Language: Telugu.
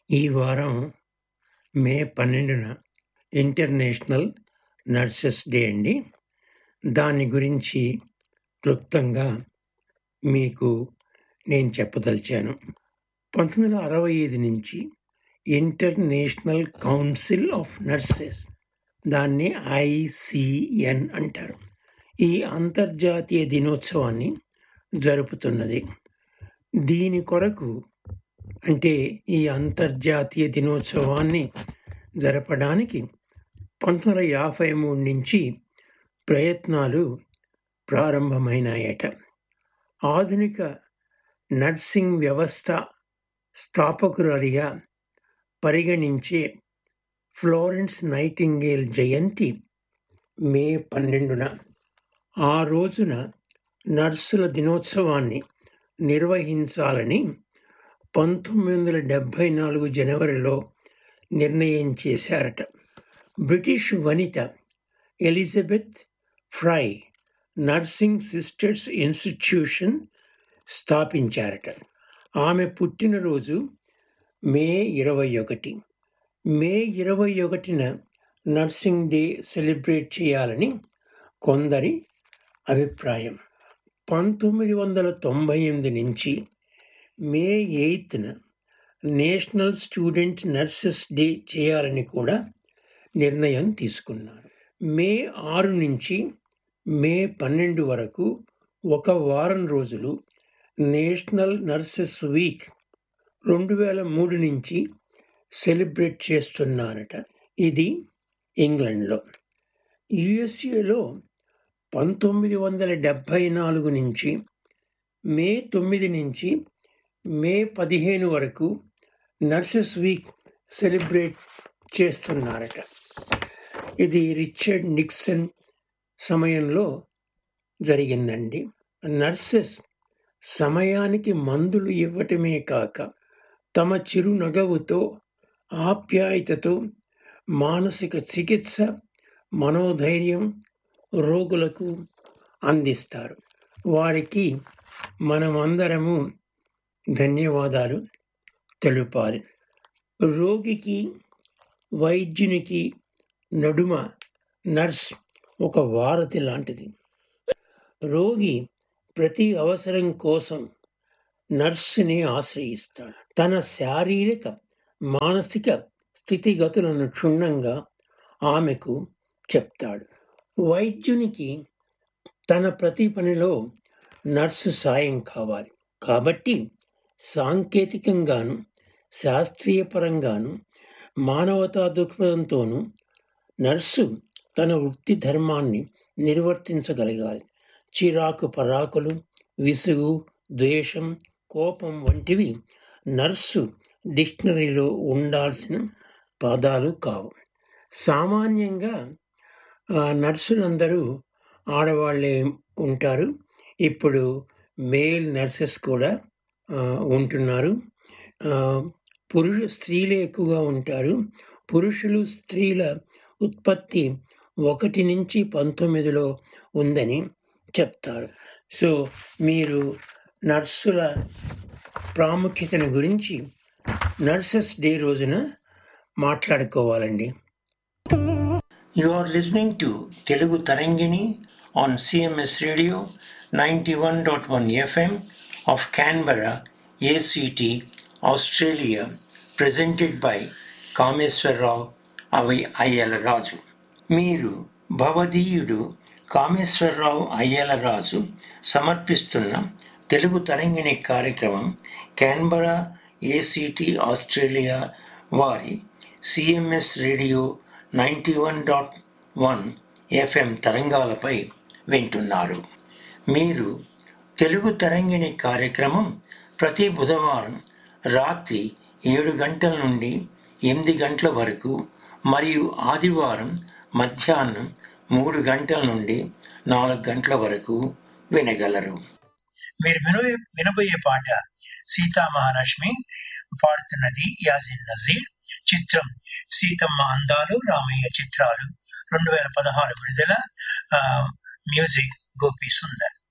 ఈ వారం మే పన్నెండున ఇంటర్నేషనల్ నర్సెస్ డే అండి దాని గురించి క్లుప్తంగా మీకు నేను చెప్పదలిచాను పంతొమ్మిది వందల అరవై ఐదు నుంచి ఇంటర్నేషనల్ కౌన్సిల్ ఆఫ్ నర్సెస్ దాన్ని ఐసిఎన్ అంటారు ఈ అంతర్జాతీయ దినోత్సవాన్ని జరుపుతున్నది దీని కొరకు అంటే ఈ అంతర్జాతీయ దినోత్సవాన్ని జరపడానికి పంతొమ్మిది వందల యాభై మూడు నుంచి ప్రయత్నాలు ప్రారంభమైనాయట ఆధునిక నర్సింగ్ వ్యవస్థ స్థాపకురాలిగా పరిగణించే ఫ్లోరెన్స్ నైటింగేల్ జయంతి మే పన్నెండున ఆ రోజున నర్సుల దినోత్సవాన్ని నిర్వహించాలని పంతొమ్మిది వందల డెబ్భై నాలుగు జనవరిలో నిర్ణయం చేశారట బ్రిటిష్ వనిత Elizabeth Fry nursing sisters institution స్థాపించారట ఆమె పుట్టినరోజు మే ఇరవై ఒకటి మే ఇరవై ఒకటిన నర్సింగ్ డే సెలబ్రేట్ చేయాలని కొందరి అభిప్రాయం పంతొమ్మిది వందల తొంభై ఎనిమిది నుంచి మే ఎయిత్న నేషనల్ స్టూడెంట్ నర్సెస్ డే చేయాలని కూడా నిర్ణయం తీసుకున్నారు మే ఆరు నుంచి మే పన్నెండు వరకు ఒక వారం రోజులు నేషనల్ నర్సెస్ వీక్ రెండు వేల మూడు నుంచి సెలబ్రేట్ చేస్తున్నారట ఇది ఇంగ్లండ్లో యుఎస్ఏలో పంతొమ్మిది వందల డెబ్భై నాలుగు నుంచి మే తొమ్మిది నుంచి మే పదిహేను వరకు నర్సెస్ వీక్ సెలబ్రేట్ చేస్తున్నారట ఇది రిచర్డ్ నిక్సన్ సమయంలో జరిగిందండి నర్సెస్ సమయానికి మందులు ఇవ్వటమే కాక తమ చిరునగవుతో ఆప్యాయతతో మానసిక చికిత్స మనోధైర్యం రోగులకు అందిస్తారు వారికి మనమందరము ధన్యవాదాలు తెలుపాలి రోగికి వైద్యునికి నడుమ నర్స్ ఒక వారధి లాంటిది రోగి ప్రతి అవసరం కోసం నర్సుని ఆశ్రయిస్తాడు తన శారీరక మానసిక స్థితిగతులను క్షుణ్ణంగా ఆమెకు చెప్తాడు వైద్యునికి తన ప్రతి పనిలో నర్సు సాయం కావాలి కాబట్టి సాంకేతికంగాను శాస్త్రీయపరంగాను మానవతా దృక్పథంతోనూ నర్సు తన వృత్తి ధర్మాన్ని నిర్వర్తించగలగాలి చిరాకు పరాకులు విసుగు ద్వేషం కోపం వంటివి నర్సు డిక్షనరీలో ఉండాల్సిన పదాలు కావు సామాన్యంగా ఆ, నర్సులందరూ ఆడవాళ్ళే ఉంటారు ఇప్పుడు మేల్ నర్సెస్ కూడా ఆ, ఉంటున్నారు ఆ, పురుష స్త్రీలే ఎక్కువగా ఉంటారు పురుషులు స్త్రీల ఉత్పత్తి ఒకటి నుంచి పంతొమ్మిదిలో ఉందని చెప్తారు సో మీరు నర్సుల ప్రాముఖ్యతను గురించి నర్సెస్ డే రోజున మాట్లాడుకోవాలండి you are listening to Telugu Tarangini on CMS radio ninety one dot one FM of Canberra ACT Australia presented by Kameswararao అవి అయ్యల రాజు మీరు భవదీయుడు కామేశ్వరరావు అయ్యల రాజు సమర్పిస్తున్న తెలుగు తరంగిణి కార్యక్రమం క్యాన్బరా ఏసీటీ ఆస్ట్రేలియా వారి CMS radio ninety one dot one FM తరంగాలపై వింటున్నారు మీరు తెలుగు తరంగిణి కార్యక్రమం ప్రతి బుధవారం రాత్రి ఏడు గంటల నుండి ఎనిమిది గంటల వరకు మరియు ఆదివారం మధ్యాహ్నం మూడు గంటల నుండి నాలుగు గంటల వరకు వినగలరు మీరు వినబోయే వినబోయే పాట సీతా మహాలక్ష్మి పాడుతున్నది యాజిన్ నజీర్ చిత్రం సీతమ్మ అందాలు రామయ్య చిత్రాలు రెండు వేల పదహారు విడుదల ఆ, మ్యూజిక్ గోపి సుందర్